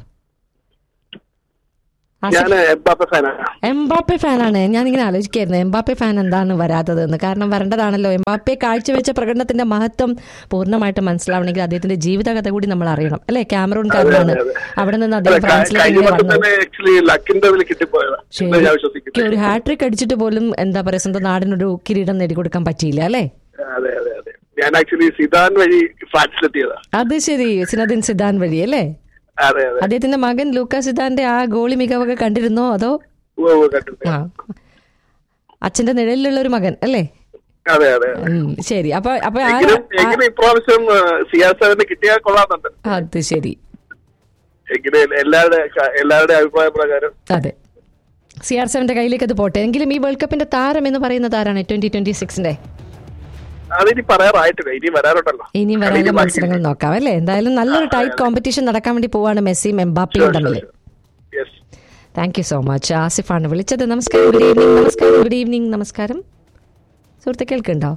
ഞാൻ ആസിഫ് എംബാപ്പെ ഫാനാണ് എംബാപ്പെ ഫാനാണ് ഞാൻ ഇങ്ങനെ ആലോചിക്കായിരുന്നു എംബാപ്പെ ഫാൻ എന്താണ് വരാത്തതെന്ന് കാരണം വരേണ്ടതാണല്ലോ എംബാപ്പെ കാഴ്ചവെച്ച പ്രകടനത്തിന്റെ മഹത്വം പൂർണ്ണമായിട്ട് മനസ്സിലാവണമെങ്കിൽ അദ്ദേഹത്തിന്റെ ജീവിതകഥ കൂടി നമ്മൾ അറിയണം അല്ലെ ക്യാമറൂൺകാരനാണ് അവിടെ നിന്ന് അല്ല, അദ്ദേഹം ക- ഫ്രാൻസിലേക്ക് കഴിഞ്ഞ ഇങ്ങനെ വർഷം വന്നു തന്നെ ആക്ച്വലി ലക്കിന്റെ ഇതിൽ കിട്ടിപ്പോയതാ ശരി. എന്ന് ഞാൻ ഒക്കെ വിശ്വസിക്കുന്നു ഒരു ഹാട്രിക് അടിച്ചിട്ട് പോലും എന്താ പറയാ സ്വന്തം നാടിനൊരു കിരീടം നേടിക്കൊടുക്കാൻ പറ്റിയില്ല അല്ലേ അതെ അതെ അതെ ഞാൻ ആക്ച്വലി സിദാൻ വഴി ഫ്രാൻസിലെത്തിയതാ അത് ശരി സിനദിൻ സിദാൻ വഴി അല്ലേ അതെ അതെ അദ്ദേഹത്തിന്റെ മകൻ ലൂക്കാ സിദാന്റെ ആ ഗോളി മികവൊക്കെ കണ്ടിരുന്നോ അതോ ഉവ്വ് ഉവ്വ് കണ്ടിട്ടുണ്ട് ആ അച്ഛന്റെ നിഴലിലുള്ള ഒരു മകൻ അല്ലേ അതെ അതെ അതെ. ഉം, ശരി അപ്പൊ അപ്പൊ ആരാ എങ്കിലും എങ്കിലും ഇപ്രാവശ്യം സി ആർ സെവന് കിട്ടിയാൽ കൊള്ളാമെന്നുണ്ട് അത് ശരി എങ്കിലും എല്ലാവരുടെ എല്ലാവരുടെ അഭിപ്രായ പ്രകാരം അതെ സി ആർ സെവന്റെ കയ്യിലേക്ക് അത് പോട്ടെ എങ്കിലും ഈ വേൾഡ് കപ്പിന്റെ താരം എന്ന് പറയുന്നത് ആരാണ് ട്വന്റി ട്വന്റി സിക്സിന്റെ അതിനി പറയാറായിട്ടില്ല ഇനി വരാറുണ്ടല്ലോ ഇനിയും വരാനുള്ള മത്സരങ്ങൾ നോക്കാം അല്ലേ എന്തായാലും നല്ലൊരു ടൈറ്റ് കോമ്പറ്റീഷൻ നടക്കാൻ വേണ്ടി പോവാണ് മെസ്സിയും എംബാപ്പിയും തമ്മിൽ yes thank you so much ആസിഫാണ് വിളിച്ചത് നമസ്കാരം ഗുഡ് ഈവനിങ് നമസ്കാരം ഗുഡ് ഈവനിങ് നമസ്കാരം സുഹൃത്തെ കേൾക്കുന്നുണ്ടോ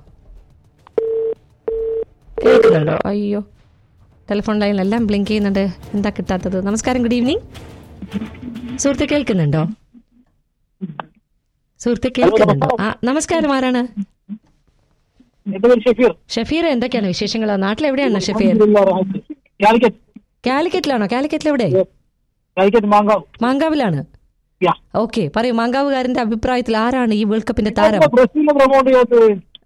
കേൾക്കുന്നുണ്ടോ അയ്യോ ടെലിഫോൺ ലൈനിലെല്ലാം ബ്ലിങ്ക് ചെയ്യുന്നുണ്ട് എന്താ കിട്ടാത്തത് നമസ്കാരം ഗുഡ് ഈവനിങ് സുഹൃത്തെ കേൾക്കുന്നുണ്ടോ സുഹൃത്തെ കേൾക്കുന്നുണ്ടോ ആ നമസ്കാരം ആരാണ് എന്റെ പേര് ഷഫീർ ഷഫീർ എന്തൊക്കെയാണ് വിശേഷങ്ങൾ നാട്ടിലെവിടെയാണ് ഷഫീർ കാലിക്കറ്റ് കാലിക്കറ്റിലാണോ കാലിക്കറ്റിൽ എവിടെ കാലിക്കറ്റ് മാങ്കാവ് മാങ്കാവിലാണ് യാ. ഓക്കെ പറയൂ മാങ്കാവുകാരന്റെ അഭിപ്രായത്തിൽ ആരാണ് ഈ വേൾഡ് കപ്പിന്റെ താരം ബ്രസീലിനെ പ്രൊമോട്ട് ചെയ്യാത്തത്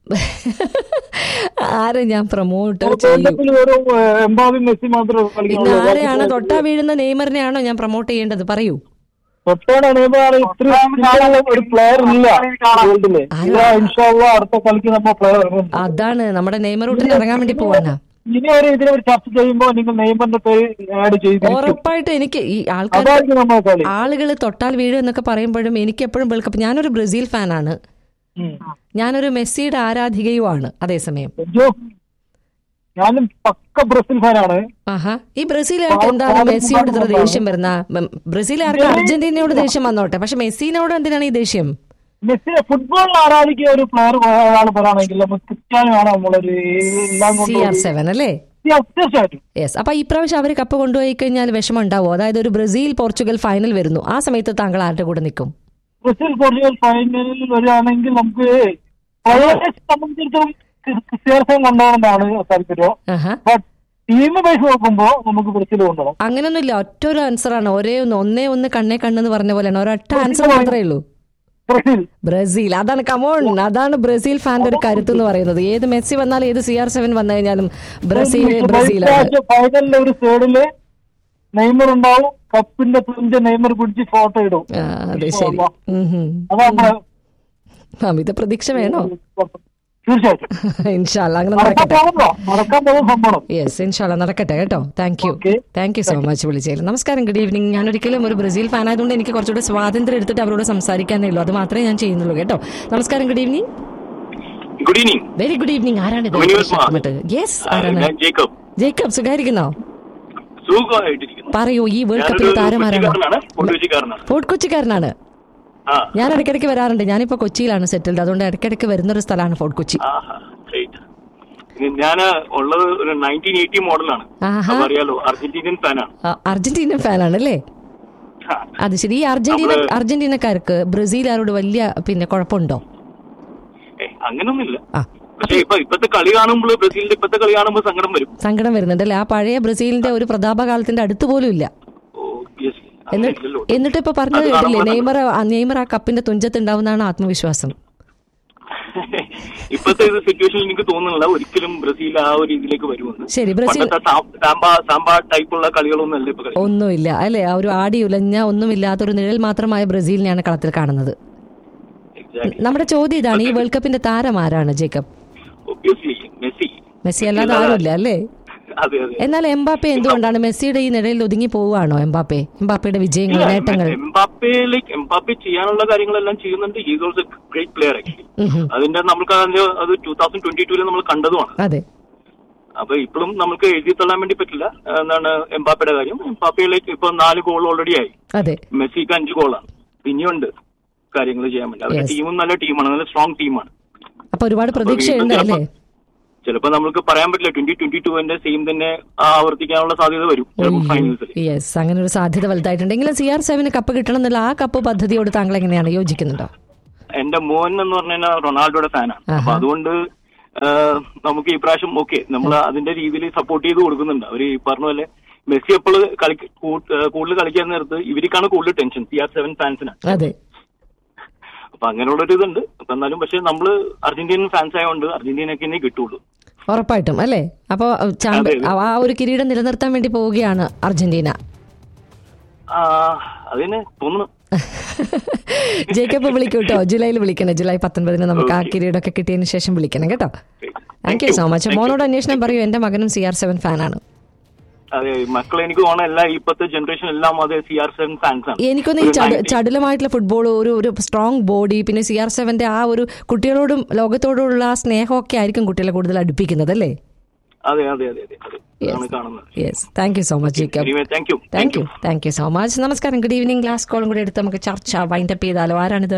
ആരെ ഞാൻ പ്രൊമോട്ട് വേൾഡ് ചെയ്യും കപ്പിൽ വെറും എംബാബി മെസ്സി മാത്രമേ പിന്നെ ആരെയാണ് കളിക്കുന്നുള്ളൂ തൊട്ടാ വീഴുന്ന നെയ്മറിനെയാണോ ഞാൻ പ്രൊമോട്ട് ചെയ്യേണ്ടത് പറയൂ തൊട്ടാണ് നെയ്മറാണ് ഇത്രയും ഫിറ്റായുള്ള ഒരു പ്ലെയർ ഇല്ല വേൾഡില് ഇതാ ഇൻഷാള്ള അടുത്ത കളിക്ക് നമ്മ പ്ലെയർ ഇറങ്ങും അതാണ് നമ്മുടെ നെയ്മർ റൂട്ടിന് ഇറങ്ങാൻ വേണ്ടി പോവാനാ ഇനി ഒരു ഇതിനെ ഒരു ചർച്ച ചെയ്യുമ്പോൾ നിങ്ങൾ നെയ്മറിന്റെ പേര് ആഡ് ചെയ്തിരിക്കും ഉറപ്പായിട്ടും എനിക്ക് ഈ ആൾക്കാർ അതായിരിക്കും നമ്മുടെ കളി ആളുകൾ തൊട്ടാൽ വീഴും എന്നൊക്കെ പറയുമ്പോഴും എനിക്ക് എപ്പോഴും വേൾഡ് കപ്പ് ഞാനൊരു ബ്രസീൽ ഫാനാണ് ഉം. ഞാനൊരു മെസ്സിയുടെ ആരാധികയുമാണ് അതേസമയം അയ്യോ, ഞാനും പക്ക ബ്രസീൽ ഫാനാണ് ആഹാ ഈ ബ്രസീലുകാർക്ക് എന്താണ് മെസ്സിയോട് ഇത്ര ദേഷ്യം വരുന്ന ഉം, ബ്രസീലുകാർക്ക് അർജന്റീനയോട് ദേഷ്യം വന്നോട്ടെ പക്ഷെ മെസ്സിനോട് എന്തിനാണ് ഈ ദേഷ്യം മെസ്സി ഫുട്ബോളിൽ ആരാധിക്കുന്ന ഒരു പ്ലെയർ ഒരാൾ പറയുകയാണെങ്കിൽ നമുക്ക് ക്രിസ്ത്യാനോ ആണ് നമ്മളൊരു എല്ലാം സി കൊണ്ട് ആർ സെവൻ അല്ലേ Yeah, തീർച്ചയായിട്ടും യെസ് അപ്പൊ ഇപ്രാവശ്യം അവർ കപ്പ് കൊണ്ടുപോയി കഴിഞ്ഞാൽ വിഷമം ഉണ്ടാവും അതായത് ഒരു ബ്രസീൽ പോർച്ചുഗൽ ഫൈനൽ വരുന്നു ആ സമയത്ത് താങ്കൾ ആരുടെ കൂടെ നിൽക്കും ബ്രസീൽ പോർച്ചുഗൽ ഫൈനലിൽ വരികയാണെങ്കിൽ നമുക്ക് പ്ലെയേഴ്സിനെ സംബന്ധിച്ചിടത്തോളം ക്രിസ്ത്യാനോ കൊണ്ടുപോകണമെന്നാണ് താല്പര്യം ആഹാ ബട്ട് ടീം ബേസ് നോക്കുമ്പോൾ നമുക്ക് ബ്രസീൽ കൊണ്ടുപോകണം അങ്ങനൊന്നുമില്ല ഒറ്റ ഒരു ആൻസർ ആണ് ഒരേ ഒന്ന് ഒന്നേ ഒന്ന് കണ്ണേ കണ്ണെന്ന് പറഞ്ഞ പോലെയാണ് ഒരൊറ്റ ആൻസർ മാത്രമേ ഉള്ളൂ ബ്രസീൽ ബ്രസീൽ അതാണ് കമോൺ അതാണ് ബ്രസീൽ ഫാന്റെ ഒരു കരുത്ത് എന്ന് പറയുന്നത് ഏത് മെസ്സി വന്നാലും ഏത് സി ആർ സെവൻ വന്നു കഴിഞ്ഞാലും ബ്രസീൽ ബ്രസീലാണ് ഫൈനലിലെ ഒരു സൈഡില് നെയ്മർ ഉണ്ടാവും കപ്പിന്റെ തുഞ്ച നെയ്മർ പിടിച്ച് ഫോട്ടോ ഇടും ആ, അതെ ശരി ഉം ഹും. അതാണ് അമിത പ്രതീക്ഷ വേണോ തീർച്ചയായിട്ടും ഇൻഷാല്ല അങ്ങനെ നടക്കാൻ നടക്കട്ടെ പോകുന്നോ നടക്കാൻ പോകുന്ന സംഭവം യെസ് ഇൻഷാല്ല നടക്കട്ടെ കേട്ടോ thank you Okay. Thank you so much വിളിച്ചതിൽ നമസ്കാരം ഗുഡ് ഈവനിങ് ഞാൻ ഒരിക്കലും ഒരു ബ്രസീൽ ഫാൻ ആയതുകൊണ്ട് എനിക്ക് കുറച്ചുകൂടെ സ്വാതന്ത്ര്യം എടുത്തിട്ട് അവരോട് സംസാരിക്കാനേ ഉള്ളൂ അത് മാത്രമേ ഞാൻ ചെയ്യുന്നുള്ളൂ കേട്ടോ നമസ്കാരം good evening good evening very good evening ആരാണ് മുനിയസ് യെസ് ആരാണ് ഞാൻ ജേക്കബ് ജേക്കബ് സുഖായിരിക്കുന്നോ സുഖമായിട്ടിരിക്കുന്നു പറയൂ ഈ വേൾഡ് ഞാനൊരു കപ്പിൽ താരമാരാണ് കൊച്ചിക്കാരനാണ് കൊണ്ടുവച്ചിക്കാരനാണ് ഫോർട്ട് കൊച്ചിക്കാരനാണ് ആ ഞാൻ ഇടയ്ക്കിടയ്ക്ക് വരാറുണ്ട് ഞാനിപ്പോ കൊച്ചിയിലാണ് സെറ്റിൽഡ് അതുകൊണ്ട് ഇടയ്ക്കിടയ്ക്ക് വരുന്നൊരു സ്ഥലമാണ് ഫോർട്ട് കൊച്ചി ആഹാ ഗ്രേറ്റ് ഞാൻ ഉള്ളത് ഒരു നയൻറ്റീൻ എയ്റ്റി മോഡലാണ് ആഹാ. അപ്പൊ അറിയാലോ അർജന്റീനിയൻ ഫാനാണ് ആ, അർജന്റീനൻ ഫാനാണ് അല്ലേ അത് ശരി ഈ അർജന്റീന നമ്മള് അർജന്റീനക്കാർക്ക് ബ്രസീലുകാരോട് വലിയ പിന്നെ കുഴപ്പമുണ്ടോ അങ്ങനൊന്നുമില്ല ആ പക്ഷെ ഇപ്പൊ ഇപ്പത്തെ കളി കാണുമ്പോൾ ബ്രസീലിന്റെ ഇപ്പത്തെ കളി കാണുമ്പോൾ സങ്കടം വരും സങ്കടം വരുന്നുണ്ട് അല്ലേ ആ പഴയ ബ്രസീലിന്റെ ഒരു പ്രതാപകാലത്തിന്റെ അടുത്ത് പോലും ഇല്ല Obviously. എന്നിട്ട് അങ്ങനെയില്ലല്ലോ. എന്നിട്ട് ഇപ്പൊ പറഞ്ഞു അത് കേട്ടില്ലേ കാണുമ്പോൾ നെയ്മർ ആ- നെയ്മർ ആ കപ്പിന്റെ തുഞ്ചത്ത് ഉണ്ടാവുന്നതാണ് ആത്മവിശ്വാസം ഇപ്പത്തെ ഇത് സിറ്റുവേഷനിൽ എനിക്ക് തോന്നുന്നില്ല ഒരിക്കലും ബ്രസീൽ ആ ഒരു രീതിയിലേക്ക് വരുമെന്ന് ശരി ബ്രസീൽ പണ്ടത്തെ സാ- സാമ്പ സാമ്പ ടൈപ്പുള്ള കളികളൊന്നും അല്ല ഇപ്പൊ കളി ഒന്നുമില്ല അല്ലെ ആ ഒരു ആടി ഉലഞ്ഞ ഒന്നുമില്ലാത്തൊരു നിഴൽ മാത്രമായ ബ്രസീലിനെയാണ് കളത്തിൽ കാണുന്നത് എക്സാക്ട്ലി നമ്മുടെ ചോദ്യം ഇതാണ് ഈ വേൾഡ് കപ്പിന്റെ താരം ആരാണ് ജേക്കബ് ഒബ്വിയസ്ലി മെസ്സി മെസ്സി അല്ലാതെ ആരുമില്ല അല്ലേ അതെ അതെ എന്നാൽ എംബാപ്പെ എന്തുകൊണ്ടാണ് മെസ്സിയുടെ ഈ നിഴലിൽ ഒതുങ്ങി പോവുകയാണോ എംബാപ്പെ എംബാപ്പയുടെ വിജയങ്ങൾ നേട്ടങ്ങൾ എംബാപ്പയിലേക്ക് എംബാപ്പെ ചെയ്യാനുള്ള കാര്യങ്ങളെല്ലാം ചെയ്യുന്നുണ്ട് is also great player actually um. അതിന്റെ നമുക്ക് അതിന്റെ അത് ടൂ തൗസൻഡ് ട്വന്റി ടൂല് നമ്മൾ കണ്ടതുമാണ് അതെ അപ്പൊ ഇപ്പോഴും നമുക്ക് എഴുതി തള്ളാൻ വേണ്ടി പറ്റില്ല എന്താണ് എംബാപ്പയുടെ കാര്യം എംബാപ്പയിലേക്ക് ഇപ്പൊ നാല് ഗോൾ ഓൾറെഡി ആയി അതെ മെസ്സിക്ക് അഞ്ച് ഗോളാണ് ഇനിയുണ്ട് കാര്യങ്ങൾ ചെയ്യാൻ വേണ്ടി അവരുടെ Yes. ടീമും നല്ല ടീമാണ് നല്ല സ്ട്രോങ് ടീമാണ് അപ്പൊ ഒരുപാട് പ്രതീക്ഷയുണ്ട് വീണ്ടും അല്ലേ ചിലപ്പോ നമുക്ക് പറയാൻ പറ്റില്ല ട്വന്റി ട്വന്റി ടുവിന്റെ സെയിം തന്നെ ആവർത്തിക്കാനുള്ള സാധ്യത വരും ചിലപ്പോൾ ഫൈനൽസിൽ യെസ് അങ്ങനെ ഒരു സാധ്യത വലുതായിട്ടുണ്ടെങ്കിലും സി ആർ സെവന് കപ്പ് കിട്ടണം എന്നുള്ള ആ കപ്പ് പദ്ധതിയോട് താങ്കൾ എങ്ങനെയാണ് യോജിക്കുന്നുണ്ടോ എന്റെ മോൻ എന്ന് പറഞ്ഞു കഴിഞ്ഞാൽ റൊണാൾഡോയുടെ ഫാനാണ് അപ്പൊ ആഹാ. അതുകൊണ്ട് ആ, നമുക്ക് ഈ പ്രാവശ്യം ഓക്കെ നമ്മൾ അതിന്റെ രീതിയിൽ സപ്പോർട്ട് ചെയ്ത് കൊടുക്കുന്നുണ്ട് അവര് ഈ പറഞ്ഞ പോലെ മെസ്സി എപ്പോൾ കളി കൂ- ആ, കൂടുതൽ കളിക്കാൻ നേരത്ത് ഇവർക്കാണ് കൂടുതൽ ടെൻഷൻ സി ആർ സെവൻ ഫാൻസിനാണ് അതെ അപ്പൊ അങ്ങനെയുള്ള ഒരു ഇതുണ്ട് അപ്പൊ എന്നാലും പക്ഷെ നമ്മള് അർജന്റീനൻ ഫാൻസ് ആയതുകൊണ്ട് അർജന്റീനക്ക് തന്നെ കിട്ടുള്ളൂ ഉറപ്പായിട്ടും അല്ലേ അപ്പോൾ ചാമ്പ്യൻ അതെ, ആ ഒരു കിരീടം നിലനിർത്താൻ വേണ്ടി പോവുകയാണ് അർജന്റീന ആ, അതിന് തോന്നുന്നു ജേക്കബ് വിളിക്കൂ കേട്ടോ ജൂലൈയിൽ വിളിക്കണം ജൂലൈ പത്തൊൻപതിന് നമുക്ക് ആ കിരീടമൊക്കെ കിട്ടിയതിന് ശേഷം വിളിക്കണം കേട്ടോ താങ്ക് യു സോ മച്ച് മോനോട് അന്വേഷണം പറയൂ എന്റെ മകനും സി ആർ സെവൻ ഫാനാണ് അതെ മക്കൾ എനിക്ക് തോന്നുന്നു എല്ലാ ഇപ്പത്തെ ജനറേഷൻ എല്ലാം അതെ സി ആർ സെവൻ ഫാൻസ് ആണ് എനിക്കൊന്ന് ഈ ഒരു ചട 90 ചടുലമായിട്ടുള്ള ഫുട്ബോൾ ഒരു ഒരു സ്ട്രോങ് ബോഡി പിന്നെ സി ആർ സെവന്റെ ആ ഒരു കുട്ടികളോടും ലോകത്തോടുള്ള ആ സ്നേഹമൊക്കെ ആയിരിക്കും കുട്ടികളെ കൂടുതൽ അടുപ്പിക്കുന്നത് അല്ലേ അതെ അതെ അതെ അതെ അതെ അതാണ് കാണുന്നത് yes thank you so much Jacob thank you thank you thank you so much നമസ്കാരം ഗുഡ് ഈവനിങ് ലാസ്റ്റ് കോളും കൂടി എടുത്ത് നമുക്ക് ചർച്ച വൈൻഡപ്പ് ചെയ്താലോ ആരാണിത്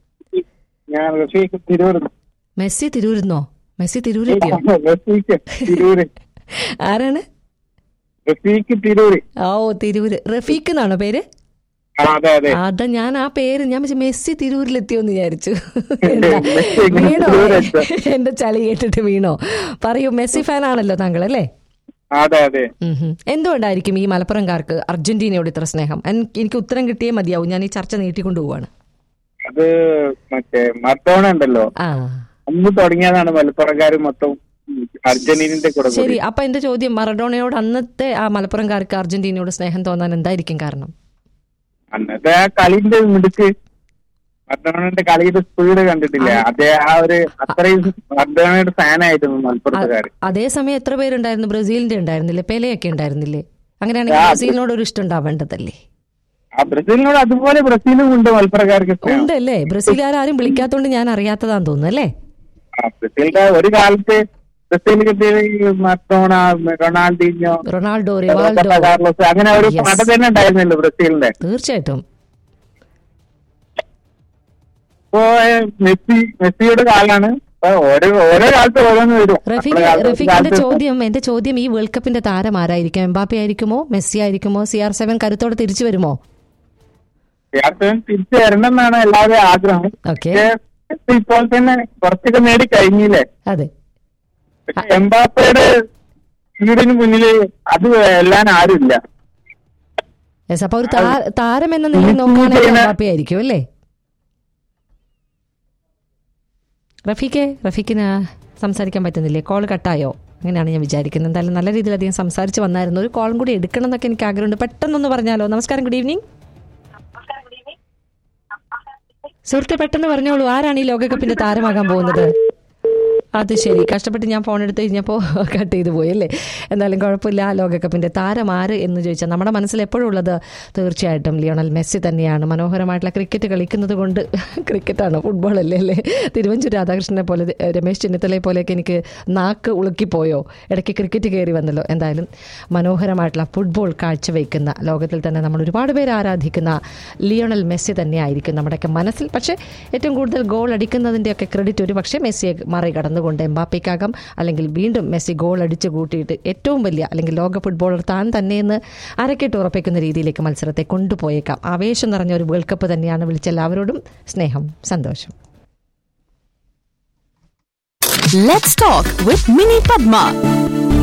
ഞാൻ റഫീഖ് തിരൂർ മെസ്സി തിരൂരുന്നോ മെസ്സി തിരൂരെത്തിയോ റഫീഖ് തിരൂര് ആരാണ് റഫീഖ് തിരൂര് ഓ തിരൂര് റഫീഖ് എന്നാണോ പേര് ആ, അതെ അതെ അതാ ഞാൻ ആ പേര് ഞാൻ വിചാരിച്ചു മെസ്സി തിരൂരിലെത്തിയോന്ന് വിചാരിച്ചു മെസ്സി എങ്ങനെ വീണോ തിരൂരെത്തുക? എന്റെ ചളി കേട്ടിട്ട് വീണോ പറയൂ മെസ്സി ഫാൻ ആണല്ലോ താങ്കൾ അല്ലേ അതെ അതെ ഉം ഹും. എന്തുകൊണ്ടായിരിക്കും ഈ മലപ്പുറംകാർക്ക് അർജന്റീനയോട് ഇത്ര സ്നേഹം എൻ- എനിക്ക് ഉത്തരം കിട്ടിയേ മതിയാവും ഞാൻ ഈ ചർച്ച നീട്ടിക്കൊണ്ടു പോവാണ് അത് മറ്റേ മർഡോണ ഉണ്ടല്ലോ ആ അന്ന് തുടങ്ങിയതാണ് മലപ്പുറക്കാർ മൊത്തം അർജന്റീനന്റെ കൂടെ ശരി കൂടി അപ്പൊ എന്റെ ചോദ്യം മറഡോണയോട് അന്നത്തെ ആ മലപ്പുറംകാർക്ക് അർജന്റീനയോട് സ്നേഹം തോന്നാൻ എന്തായിരിക്കും കാരണം അന്നത്തെ ആ കളിന്റെ മിടുക്ക് മർഡോണയുടെ കളിയുടെ സ്പീഡ് കണ്ടിട്ടില്ല അതേ ആ ഒരു അത്രയും മർഡോണയുടെ ഫാനായിരുന്നു മലപ്പുറത്തുകാര് അതേസമയം എത്ര പേരുണ്ടായിരുന്നു ബ്രസീലിന്റെ ഉണ്ടായിരുന്നില്ലേ പെലയൊക്കെ ഉണ്ടായിരുന്നില്ലേ അങ്ങനെയാണെങ്കിൽ ആ, ബ്രസീലിനോട് ഒരു ഇഷ്ടം ഉണ്ടാവേണ്ടതല്ലേ ആ ബ്രസീലിനോട് അതുപോലെ ബ്രസീലും ഉണ്ട് മലപ്പുറക്കാർക്ക് സ്നേഹം. ഉണ്ടല്ലേ ബ്രസീലുകാരും വിളിക്കാത്തോണ്ട് ഞാൻ അറിയാത്തതാന്ന് തോന്നുന്നു അല്ലേ ആ, ബ്രസീലിന്റെ ഒരു കാലത്ത് ബ്രസീൽ കിട്ടിയത് ഈ Maradona Ronaldinho Ronaldo Roberto Rivaldo Carlos അങ്ങനെ ഒരു Yes. പട തന്നെ ഉണ്ടായിരുന്നല്ലോ ബ്രസീലിന്റെ തീർച്ചയായിട്ടും ഇപ്പോ ഏഹ്, മെസ്സി മെസ്സിയുടെ കാലാണ് ഇപ്പൊ ഓരോ ഓരോ കാലത്ത് ഓരോന്ന് വരും റഫീഖ് നമ്മുടെ കാലത്ത് ഒരു റഫീഖ് എന്റെ കാലത്ത് ചോദ്യം എന്റെ ചോദ്യം ഈ വേൾഡ് കപ്പിന്റെ താരം ആരായിരിക്കും എംബാപ്പെ ആയിരിക്കുമോ മെസ്സി ആയിരിക്കുമോ സി ആർ സെവൻ കരുത്തോടെ തിരിച്ചു വരുമോ ക്യാപ്റ്റൻ തിരിച്ചു വരണം എന്നാണ് എല്ലാവരുടെയും ആഗ്രഹം ഓക്കെ പക്ഷേ മെസ്സി ഇപ്പോൾ തന്നെ കുറച്ചൊക്കെ നേടി കഴിഞ്ഞില്ലേ അതെ പക്ഷെ എംബാപ്പയുടെ സ്പീഡിന് മുന്നില് അത് എല്ലാം ആരുമില്ല യെസ് അപ്പൊ ഒരു താ- താരം എന്ന നിലയിൽ നോക്കുകയാണെങ്കിൽ എംബാപ്പെ ആയിരിക്കും അല്ലേ റഫീഖെ റഫീഖിന് സംസാരിക്കാൻ പറ്റുന്നില്ലേ കോൾ കട്ടായോ അങ്ങനെയാണ് ഞാൻ വിചാരിക്കുന്നത് എന്തായാലും നല്ല രീതിയിൽ അധികം സംസാരിച്ച് വന്നായിരുന്നു ഒരു കോളും കൂടി എടുക്കണം എന്നൊക്കെ എനിക്ക് ആഗ്രഹമുണ്ട് പെട്ടെന്നൊന്ന് പറഞ്ഞാലോ നമസ്കാരം ഗുഡ് ഈവനിങ് സുഹൃത്തെ പെട്ടെന്ന് പറഞ്ഞോളൂ ആരാണ് ഈ ലോകകപ്പിന്റെ താരമാകാൻ പോകുന്നത് അത് ശരി കഷ്ടപ്പെട്ട് ഞാൻ ഫോൺ എടുത്ത് കഴിഞ്ഞപ്പോൾ കട്ട് ചെയ്തു പോയി അല്ലേ എന്തായാലും കുഴപ്പമില്ല ലോകകപ്പിന്റെ താരം ആര് എന്ന് ചോദിച്ചാൽ നമ്മുടെ മനസ്സിൽ എപ്പോഴും ഉള്ളത് തീർച്ചയായിട്ടും ലിയോണൽ മെസ്സി തന്നെയാണ് മനോഹരമായിട്ടുള്ള ക്രിക്കറ്റ് കളിക്കുന്നത് കൊണ്ട് ക്രിക്കറ്റാണ് ഫുട്ബോൾ അല്ലേ അല്ലേ തിരുവഞ്ചൂർ രാധാകൃഷ്ണനെ പോലെ ഏഹ്, രമേശ് ചെന്നിത്തലയെ പോലെയൊക്കെ എനിക്ക് നാക്ക് ഉളുക്കിപ്പോയോ ഇടയ്ക്ക് ക്രിക്കറ്റ് കയറി വന്നല്ലോ എന്തായാലും മനോഹരമായിട്ടുള്ള ഫുട്ബോൾ കാഴ്ചവെക്കുന്ന ലോകത്തിൽ തന്നെ നമ്മൾ ഒരുപാട് പേര് ആരാധിക്കുന്ന ലിയോണൽ മെസ്സി തന്നെയായിരിക്കും നമ്മുടെയൊക്കെ മനസ്സിൽ പക്ഷേ ഏറ്റവും കൂടുതൽ ഗോൾ അടിക്കുന്നതിൻ്റെയൊക്കെ ക്രെഡിറ്റ് ഒരു പക്ഷേ മെസ്സിയെ മറികടന്നുകൊണ്ട് എംബാപ്പയ്ക്കാകാം അല്ലെങ്കിൽ വീണ്ടും മെസ്സി ഗോൾ അടിച്ചു കൂട്ടിയിട്ട് ഏറ്റവും വലിയ അല്ലെങ്കിൽ ലോക ഫുട്ബോളർ താൻ തന്നെയെന്ന് അരക്കിട്ട് ഉറപ്പിക്കുന്ന രീതിയിലേക്ക് മത്സരത്തെ കൊണ്ടുപോയേക്കാം ആവേശം നിറഞ്ഞ ഒരു വേൾഡ് കപ്പ് തന്നെയാണ് വിളിച്ച എല്ലാവരോടും സ്നേഹം സന്തോഷം Let's talk with Mini Padma.